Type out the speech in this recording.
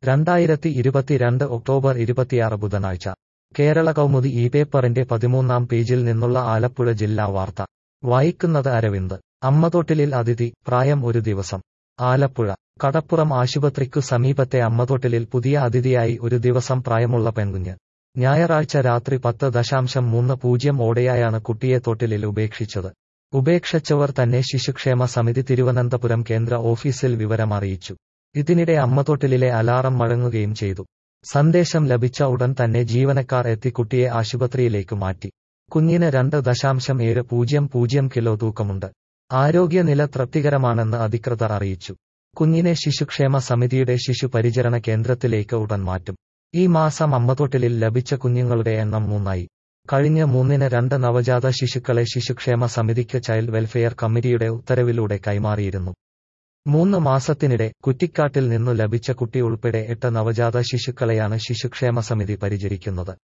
രണ്ടായിരത്തി ഇരുപത്തിരണ്ട് ഒക്ടോബർ ഇരുപത്തിയാറ് ബുധനാഴ്ച കേരള കൗമുദി ഈ പേപ്പറിന്റെ പതിമൂന്നാം പേജിൽ നിന്നുള്ള ആലപ്പുഴ ജില്ലാ വാർത്ത വായിക്കുന്നത് അരവിന്ദ് അമ്മതൊട്ടിലിൽ അതിഥി പ്രായം ഒരു ദിവസം ആലപ്പുഴ കടപ്പുറം ആശുപത്രിക്കു സമീപത്തെ അമ്മതൊട്ടിലിൽ പുതിയ അതിഥിയായി ഒരു ദിവസം പ്രായമുള്ള പെൺകുഞ്ഞ് ഞായറാഴ്ച രാത്രി പത്ത് ദശാംശം മൂന്ന് പൂജ്യം ഓടെയായാണ് കുട്ടിയെ തൊട്ടിലിൽ ഉപേക്ഷിച്ചത് ഉപേക്ഷിച്ചവർ തന്നെ ശിശുക്ഷേമ സമിതി തിരുവനന്തപുരം കേന്ദ്ര ഓഫീസിൽ വിവരമറിയിച്ചു ഇതിനിടെ അമ്മതൊട്ടിലിലെ അലാറം മഴങ്ങുകയും ചെയ്തു സന്ദേശം ലഭിച്ച ഉടൻ തന്നെ ജീവനക്കാർ എത്തി കുട്ടിയെ ആശുപത്രിയിലേക്ക് മാറ്റി കുഞ്ഞിന് രണ്ട് ദശാംശം ഏഴ് പൂജ്യം പൂജ്യം കിലോ തൂക്കമുണ്ട് ആരോഗ്യനില തൃപ്തികരമാണെന്ന് അധികൃതർ അറിയിച്ചു കുഞ്ഞിനെ ശിശുക്ഷേമ സമിതിയുടെ ശിശു പരിചരണ കേന്ദ്രത്തിലേക്ക് ഉടൻ മാറ്റും ഈ മാസം അമ്മതൊട്ടിലിൽ ലഭിച്ച കുഞ്ഞുങ്ങളുടെ എണ്ണം മൂന്നായി കഴിഞ്ഞ മൂന്നിന് രണ്ട് നവജാത ശിശുക്കളെ ശിശുക്ഷേമ സമിതിക്ക് ചൈൽഡ് വെൽഫെയർ കമ്മിറ്റിയുടെ ഉത്തരവിലൂടെ കൈമാറിയിരുന്നു മൂന്ന് മാസത്തിനിടെ കുറ്റിക്കാട്ടിൽ നിന്നു ലഭിച്ച കുട്ടി ഉൾപ്പെടെ എട്ട് നവജാത ശിശുക്കളെയാണ് ശിശുക്ഷേമ സമിതി പരിചരിക്കുന്നത്